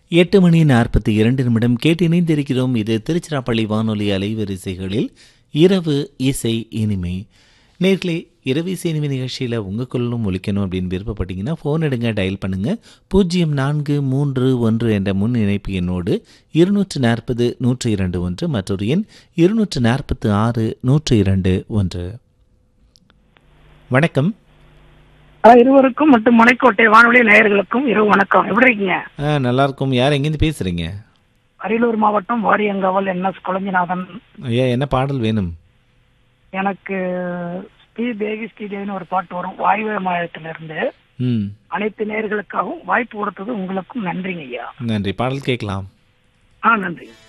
எட்டு மணி நாற்பத்தி இரண்டு நிமிடம் கேட்டு இணைந்திருக்கிறோம் இது திருச்சிராப்பள்ளி வானொலி அலைவரிசைகளில் இரவு இசை இனிமை நேர்களே இரவு இசை இனிமை நிகழ்ச்சியில் உங்கள் குரலும் ஒலிக்கணும் அப்படின்னு விருப்பப்பட்டீங்கன்னா ஃபோன் எடுங்க டயல் பண்ணுங்க பூஜ்ஜியம் நான்கு மூன்று ஒன்று என்ற முன் இணைப்பு எண்ணோடு இருநூற்று நாற்பது நூற்று இரண்டு ஒன்று மற்றொரு எண் இருநூற்று நாற்பத்து ஆறு நூற்று இரண்டு ஒன்று வணக்கம் ஆ, இருவருக்கும் மற்றும் மலைக்கோட்டை வானொலி நேயர்களுக்கும் இரவு வணக்கம் எப்படி இருக்கீங்க ஆ நல்லா இருக்கும் யார் எங்கேருந்து பேசுகிறீங்க அரியலூர் மாவட்டம் வாரியங்காவல் என் எஸ் குழஞ்சிநாதன் ஐயா என்ன பாடல் வேணும் எனக்கு ஸ்ரீ தேவி ஸ்ரீதேவின்னு ஒரு பாட்டு வரும் வாயுவே மாநிலத்திலிருந்து ம் அனைத்து நேயர்களுக்காகவும் வாய்ப்பு கொடுத்தது உங்களுக்கும் நன்றிங்க ஐயா நன்றி பாடல் கேட்கலாம் ஆ நன்றி